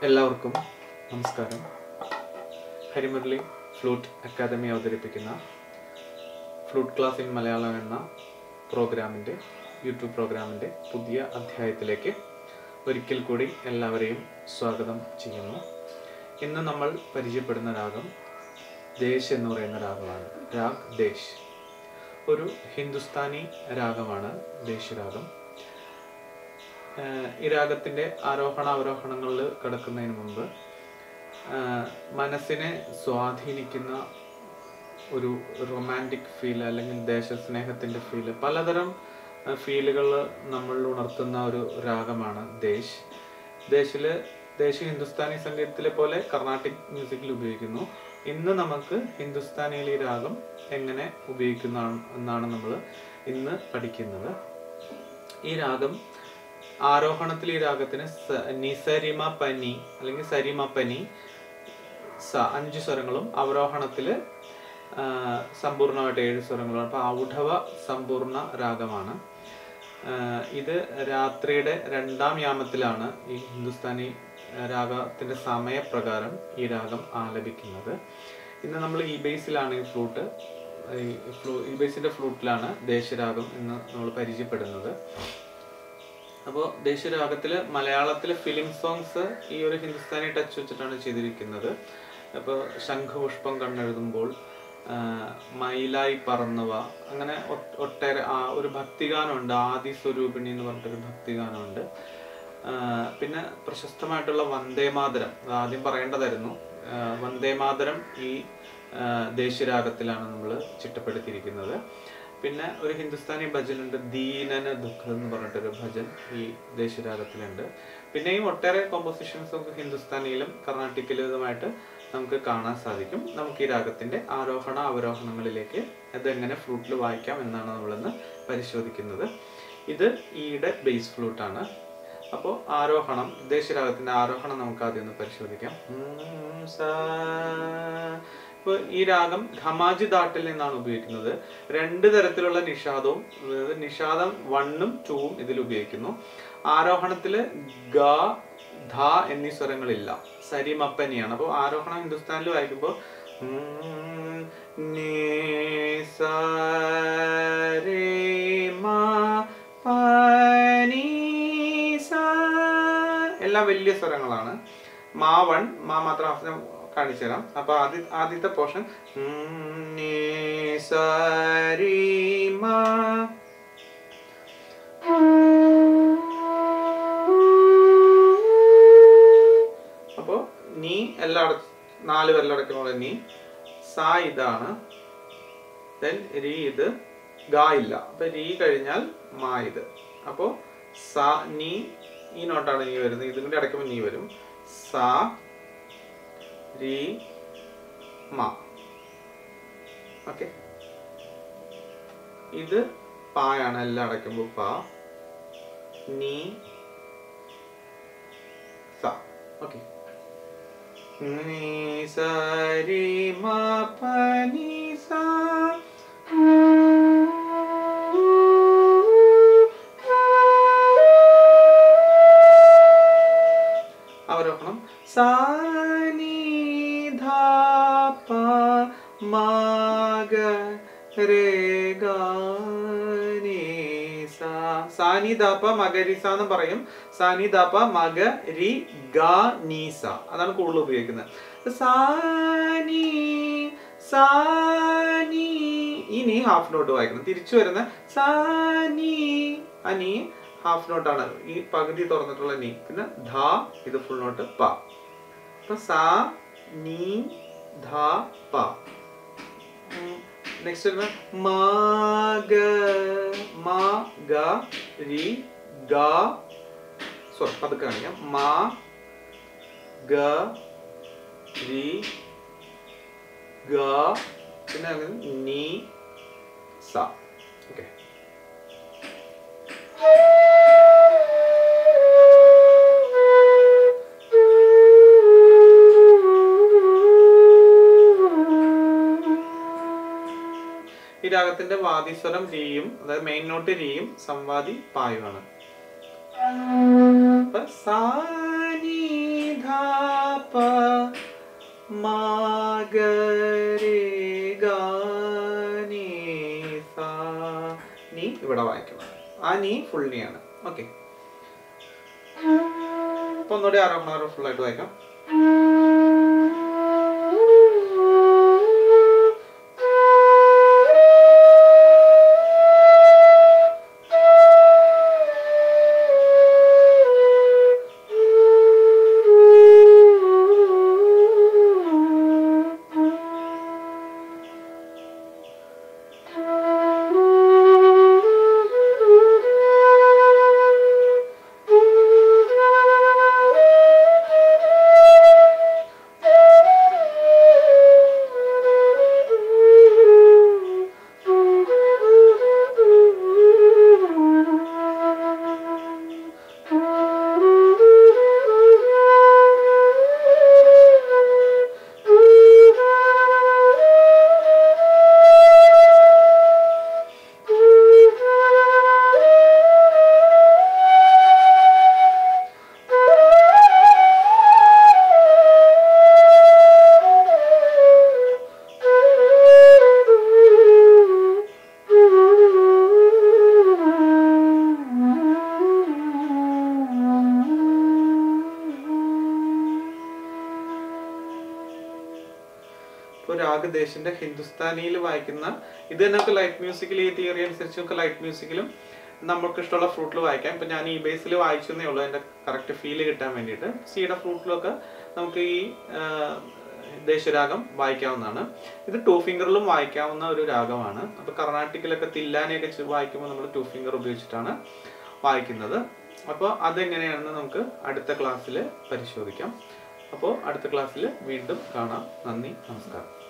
എല്ലാവർക്കും നമസ്കാരം Harimurali flute academy അവതരിപ്പിക്കുന്ന ഫ്ലൂട്ട് ക്ലാസ് ഇൻ മലയാളം എന്ന പ്രോഗ്രാമിൻ്റെ യൂട്യൂബ് പ്രോഗ്രാമിൻ്റെ പുതിയ അധ്യായത്തിലേക്ക് ഒരിക്കൽ കൂടി എല്ലാവരെയും സ്വാഗതം ചെയ്യുന്നു ഇന്ന് നമ്മൾ പരിചയപ്പെടുന്ന രാഗം ദേശ് എന്ന് പറയുന്ന രാഗമാണ് രാഗ് ദേശ് ഒരു ഹിന്ദുസ്ഥാനി രാഗമാണ് ദേശ് രാഗം ആഹ് ഈ രാഗത്തിന്റെ ആരോഹണ അവരോഹണങ്ങളിൽ കിടക്കുന്നതിന് മുമ്പ് ആഹ് മനസ്സിനെ സ്വാധീനിക്കുന്ന ഒരു റൊമാൻറ്റിക് ഫീൽ അല്ലെങ്കിൽ ദേശസ്നേഹത്തിന്റെ ഫീല് പലതരം ഫീലുകൾ നമ്മൾ ഉണർത്തുന്ന ഒരു രാഗമാണ് ദേശ് ദേശില് ദേശീയ ഹിന്ദുസ്ഥാനി സംഗീതത്തിലെ പോലെ കർണാട്ടിക് മ്യൂസിക്കിൽ ഉപയോഗിക്കുന്നു ഇന്ന് നമുക്ക് ഹിന്ദുസ്ഥാനിയിൽ ഈ രാഗം എങ്ങനെ ഉപയോഗിക്കുന്ന എന്നാണ് നമ്മൾ ഇന്ന് പഠിക്കുന്നത് ഈ രാഗം ആരോഹണത്തിൽ ഈ രാഗത്തിന് സ- നിസരിമ പനി അല്ലെങ്കിൽ സരിമ പനി സ അഞ്ച് സ്വരങ്ങളും അവരോഹണത്തില് ആ, സമ്പൂർണ്ണമായിട്ട് ഏഴ് സ്വരങ്ങളുമാണ് അപ്പൊ ഔഢവ സമ്പൂർണ്ണ രാഗമാണ് ആ, ഇത് രാത്രിയുടെ രണ്ടാം യാമത്തിലാണ് ഈ ഹിന്ദുസ്ഥാനി രാഗത്തിന്റെ സമയപ്രകാരം ഈ രാഗം ആലപിക്കുന്നത് ഇന്ന് നമ്മൾ ഈ ബേസിലാണ് ഈ ഫ്ലൂട്ട് ഈ ഫ്ലൂ ഈ ബേസിന്റെ ഫ്ലൂട്ടിലാണ് ദേശരാഗം എന്ന് നമ്മൾ പരിചയപ്പെടുന്നത് അപ്പോൾ ദേശീയരാഗത്തില് മലയാളത്തിലെ ഫിലിം സോങ്സ് ഈ ഒരു ഹിന്ദുസ്ഥാനി ടച്ച് വെച്ചിട്ടാണ് ചെയ്തിരിക്കുന്നത് അപ്പോൾ ശംഖുപുഷ്പം കണ്ണെഴുതുമ്പോൾ ആ, മയിലായി പറന്നവ അങ്ങനെ ഒ- ഒട്ടേറെ ആ ഒരു ഭക്തിഗാനമുണ്ട് ആദി സ്വരൂപിണി എന്ന് പറഞ്ഞിട്ടൊരു ഭക്തിഗാനമുണ്ട് ആ, പിന്നെ പ്രശസ്തമായിട്ടുള്ള വന്ദേമാതരം അത് ആദ്യം പറയേണ്ടതായിരുന്നു ആ, വന്ദേമാതരം ഈ ആ, ദേശീയരാഗത്തിലാണ് നമ്മൾ ചിട്ടപ്പെടുത്തിയിരിക്കുന്നത് പിന്നെ ഒരു ഹിന്ദുസ്ഥാനി ഭജനുണ്ട് ദീനന ദുഃഖം എന്ന് പറഞ്ഞിട്ടൊരു ഭജൻ ഈ ദേശീയരാഗത്തിലുണ്ട് പിന്നെയും ഒട്ടേറെ കോമ്പോസിഷൻസ് നമുക്ക് ഹിന്ദുസ്ഥാനിയിലും കർണാട്ടിക്കിലുമായിട്ട് നമുക്ക് കാണാൻ സാധിക്കും നമുക്ക് ഈ രാഗത്തിന്റെ ആരോഹണ അവരോഹണങ്ങളിലേക്ക് അതെങ്ങനെ ഫ്ലൂട്ടിൽ വായിക്കാം എന്നാണ് നമ്മളിന്ന് പരിശോധിക്കുന്നത് ഇത് ഈയുടെ ബേസ് ഫ്ലൂട്ടാണ് അപ്പോൾ ആരോഹണം ദേശരാഗത്തിന്റെ ആരോഹണം നമുക്ക് ആദ്യം ഒന്ന് പരിശോധിക്കാം ഉം, സാ. ഇപ്പൊ ഈ രാഗം ഖമാജി ദാട്ടിൽ നിന്നാണ് ഉപയോഗിക്കുന്നത് രണ്ട് തരത്തിലുള്ള നിഷാദവും അതായത് നിഷാദം വണ്ണും ടൂവും ഇതിൽ ഉപയോഗിക്കുന്നു ആരോഹണത്തില് ഗ ധ എന്നീ സ്വരങ്ങളില്ല സരിമപ്പനിയാണ് അപ്പോൾ ആരോഹണം ഹിന്ദുസ്ഥാനിൽ വായിക്കുമ്പോൾ ഉം, നീ, സ, രേ, മ, പ, നീ, സ. എല്ലാം വലിയ സ്വരങ്ങളാണ് മാ വൺ മാ മാത്രം അവസരം കാണിച്ചു തരാം അപ്പൊ ആദ്യ ആദ്യത്തെ പോർഷൻ അപ്പോ നീ എല്ലാം അട- നാല് വിരലടക്കുന്ന നീ സാ ഇതാണ് ദെൻ രീ ഇത് ഗാ ഇല്ല അപ്പൊ രീ കഴിഞ്ഞാൽ മാ ഇത് അപ്പോ സ നീ ഈ നോട്ടാണ് നീ വരുന്നത് ഇതും കൂടി അടയ്ക്കുമ്പോൾ നീ വരും സ രീ മ ഓക്കെ ഇത് പായാണ് എല്ലാം അടയ്ക്കുമ്പോൾ പ നീ സ ഓക്കെ നീ സ രി മ പ നീ സ അവരോഹണം സാനി ധാപ മാഗ രേ ഗാ നീ സാ. സാനി ധാപ മകരിസ എന്ന് പറയും സാനി ധാപ മഗ രി ഗാ നീസ അതാണ് കൂടുതൽ ഉപയോഗിക്കുന്നത് സാനി സാനി ഈ നീ ഹാഫ് നോട്ട് വായിക്കണം തിരിച്ചു വരുന്ന സാനി ആ നീ ഹാഫ് നോട്ടാണ് ഈ പകുതി തുറന്നിട്ടുള്ള നീ പിന്നെ ധ ഇത് ഫുൾ നോട്ട് പ അപ്പൊ സ നീ ധ പ നെക്സ്റ്റ് വരുന്ന മ ഗ മ ഗ രി ഗ സോറി പതുക്കെ കാണിക്കാം മ ഗ രി ഗ പിന്നെ അങ്ങനെ നീ സ ഓക്കെ ഈ രാഗത്തിന്റെ വാദിസ്വരം രീയും അതായത് മെയിൻ നോട്ട് രീയും സംവാദി പായുമാണ് അപ്പൊ സാ, നീ, ധാ പ മാഗരേ ഗാ നീ സാ നീ ഇവിടെ വായിക്കണം ആ നീ ഫുൾ നീ ആണ് ഓക്കെ അപ്പൊ ഒന്നുകൂടി ആരോഹണം ഫുൾ ആയിട്ട് വായിക്കാം ഇപ്പോൾ രാഗദേശിന്റെ ഹിന്ദുസ്ഥാനിയിൽ വായിക്കുന്ന ഇത് തന്നെ നമുക്ക് ലൈറ്റ് മ്യൂസിക്കിൽ ഈ തിയറി അനുസരിച്ച് നമുക്ക് ലൈറ്റ് മ്യൂസിക്കിലും നമുക്ക് ഇഷ്ടമുള്ള ഫ്രൂട്ടിൽ വായിക്കാം ഇപ്പൊ ഞാൻ ഈ ബേസിൽ വായിച്ചെന്നേ ഉള്ളൂ അതിന്റെ കറക്റ്റ് ഫീല് കിട്ടാൻ വേണ്ടിയിട്ട് സിയുടെ ഫ്രൂട്ടിലൊക്കെ നമുക്ക് ഈ ആ, ദേശരാഗം വായിക്കാവുന്നതാണ് ഇത് ടു ഫിംഗറിലും വായിക്കാവുന്ന ഒരു രാഗമാണ് അപ്പൊ കർണാട്ടിക്കിലൊക്കെ തില്ലാനെയൊക്കെ ചെ- വായിക്കുമ്പോൾ നമ്മൾ ടു ഫിംഗർ ഉപയോഗിച്ചിട്ടാണ് വായിക്കുന്നത് അപ്പോൾ അതെങ്ങനെയാണെന്ന് നമുക്ക് അടുത്ത ക്ലാസ്സിൽ പരിശോധിക്കാം അപ്പോൾ അടുത്ത ക്ലാസ്സിൽ വീണ്ടും കാണാം നന്ദി നമസ്കാരം